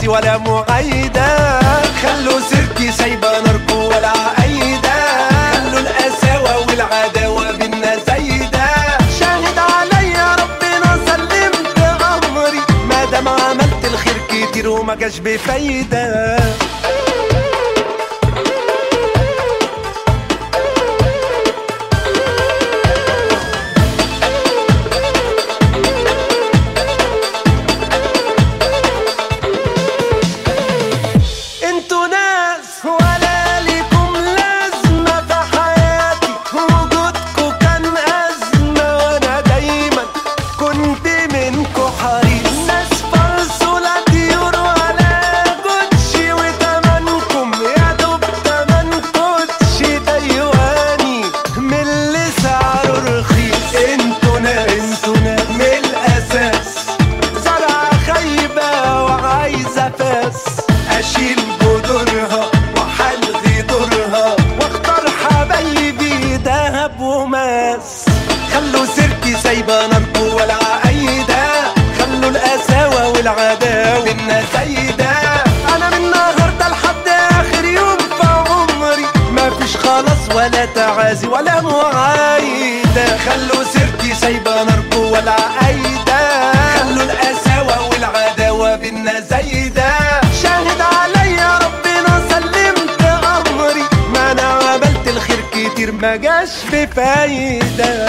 تعازي ولا معايدة خلوا سيرتي سايبة ناركو ولا عايدة خلوا القساوة والعداوة بينا زايدة شاهد عليا ربنا سلمت أمري ما دام عملت الخير كتير وما جاش بفايدة انتوا ناس ولا ليكم لازمة في حياتي وجودكوا كان أزمة وأنا دايما كنت منكوا حريص ناس فرسولة طيور ولا جوتشي وتمنكم يا دوب تمن كوتشي تايواني من اللي سعره رخيص انتوا ناس انتوا ناس من الأساس زرع خيبة وعايزة فاس أشيل جذورها وحلغي دورها واختار حبايبي دهب وماس خلوا سيرتي سايبة ناركو ولا عايدة خلوا القساوة والعداوة بينا زايدة أنا من النهاردة لحد آخر يوم في عمري مفيش خلاص ولا تعازي ولا معايدة خلوا سيرتي سايبة ناركو ولا عايدة خلوا القساوة والعداوة بينا زايدة شاهد عليا ربنا سلمت أمري ما أنا عملت الخير كتير ما جاش بفايدة